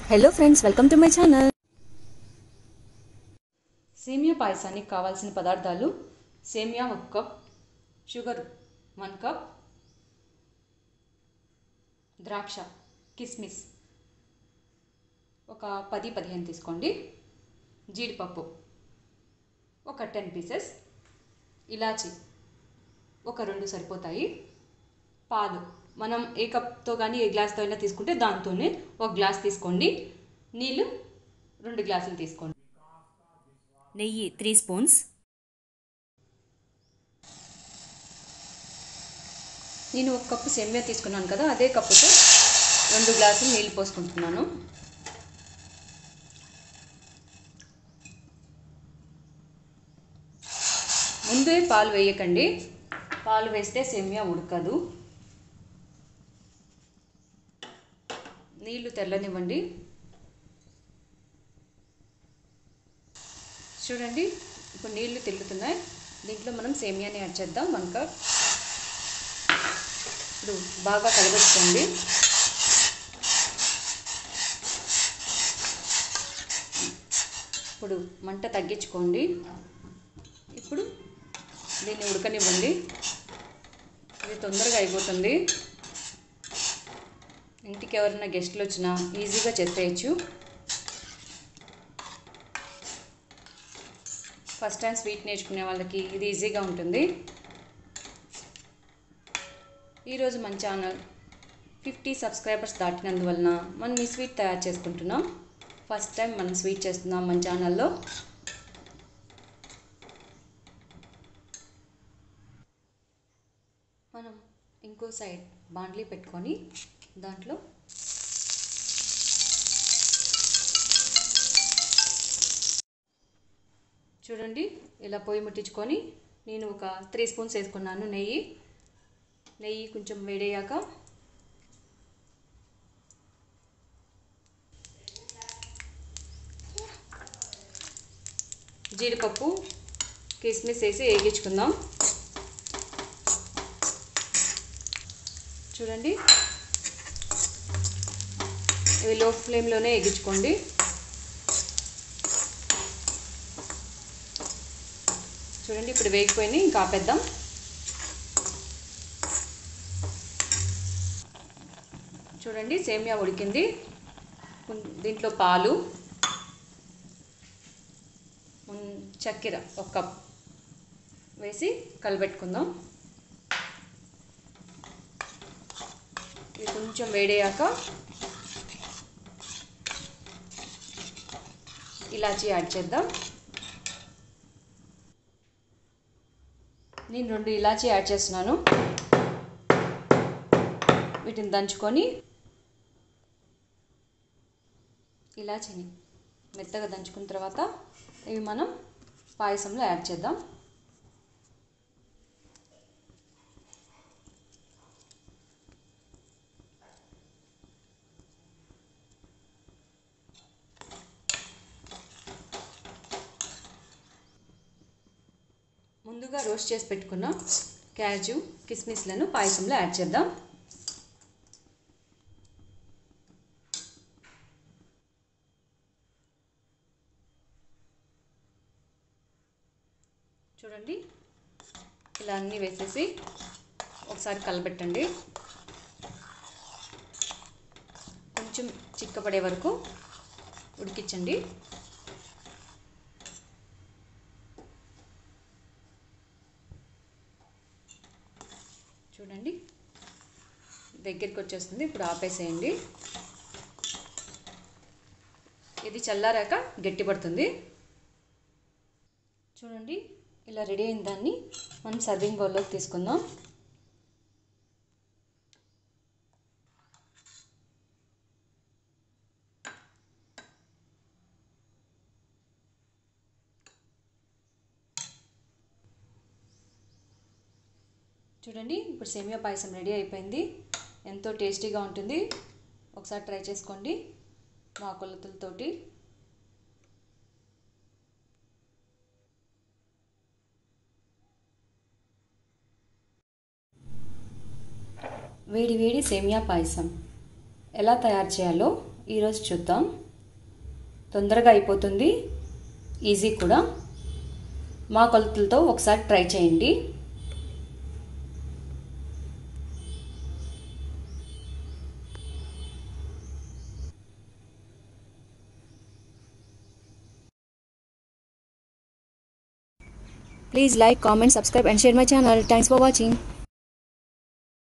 Hello friends welcome to my channel సేమియా పాయసానికి కావాల్సిన పదార్థాలు సేమియా ఒక కప్ షుగర్ వన్ కప్ ద్రాక్ష కిస్మిస్ ఒక పది పదిహేను తీసుకోండి జీడిపప్పు ఒక టెన్ పీసెస్ ఇలాచి ఒక రెండు సరిపోతాయి పాలు మనం ఏ కప్తో కానీ ఏ గ్లాస్తో అయినా తీసుకుంటే దాంతోనే ఒక గ్లాస్ తీసుకోండి నీళ్ళు రెండు గ్లాసులు తీసుకోండి నెయ్యి త్రీ స్పూన్స్ నేను ఒక కప్పు సెమ్మియా తీసుకున్నాను కదా అదే కప్పుతో రెండు గ్లాసులు నీళ్ళు పోసుకుంటున్నాను ముందే పాలు వేయకండి పాలు వేస్తే సెమ్మియా ఉడకదు నీళ్లు తెల్లనివ్వండి చూడండి ఇప్పుడు నీళ్లు తెల్లుతున్నాయి దీంట్లో మనం సేమియాని యాడ్ చేద్దాం వన్ కప్ ఇప్పుడు బాగా కలగొచ్చుకోండి ఇప్పుడు మంట తగ్గించుకోండి ఇప్పుడు దీన్ని ఉడకనివ్వండి ఇది తొందరగా అయిపోతుంది ఇంటికి ఎవరైనా గెస్ట్లు వచ్చినా ఈజీగా చేసేయచ్చు ఫస్ట్ టైం స్వీట్ నేర్చుకునే వాళ్ళకి ఇది ఈజీగా ఉంటుంది ఈరోజు మన ఛానల్ ఫిఫ్టీ సబ్స్క్రైబర్స్ దాటినందువలన మనం ఈ స్వీట్ తయారు చేసుకుంటున్నాం ఫస్ట్ టైం మనం స్వీట్ చేస్తున్నాం మన ఛానల్లో మనం ఇంకో సైడ్ బాండ్లీ పెట్టుకొని దాంట్లో చూడండి ఇలా పొయ్యి ముట్టించుకొని నేను ఒక త్రీ స్పూన్స్ వేసుకున్నాను నెయ్యి నెయ్యి కొంచెం వేడయ్యాక జీడిపప్పు కిస్మిస్ వేసి వేగించుకుందాం చూడండి ఇవి లో ఫ్లేమ్లోనే వేగించుకోండి చూడండి ఇప్పుడు వేగిపోయినాయి ఇంకా ఆపేద్దాం చూడండి సేమియా ఉడికింది కొం- దీంట్లో పాలు ఉన్- చక్కెర ఒక కప్ వేసి కలబెట్టుకుందాం ఇది కొంచెం వేడయ్యాక ఇలాచీ యాడ్ చేద్దాం నేను రెండు ఇలాచీ యాడ్ చేస్తున్నాను వీటిని దంచుకొని ఇలాచీని మెత్తగా దంచుకున్న తర్వాత ఇవి మనం పాయసంలో యాడ్ చేద్దాం ముందుగా రోస్ట్ చేసి పెట్టుకున్న క్యాజు కిస్మిస్లను పాయసంలో యాడ్ చేద్దాం చూడండి ఇలా అన్నీ వేసేసి ఒకసారి కలబెట్టండి కొంచెం చిక్కపడే వరకు ఉడికించండి చూడండి దగ్గరికి వచ్చేస్తుంది ఇప్పుడు ఆపేసేయండి ఇది చల్లారాక గట్టిపడుతుంది చూడండి ఇలా రెడీ అయిన దాన్ని మనం సర్వింగ్ బౌల్లోకి తీసుకుందాం చూడండి ఇప్పుడు సేమియా పాయసం రెడీ అయిపోయింది ఎంతో టేస్టీగా ఉంటుంది ఒకసారి ట్రై చేసుకోండి మా కొలతలతోటి వేడి వేడి సేమియా పాయసం ఎలా తయారు చేయాలో ఈరోజు చూద్దాం తొందరగా అయిపోతుంది ఈజీ కూడా మా కొలతలతో ఒకసారి ట్రై చేయండి Please like, comment, subscribe and share my channel. Thanks for watching.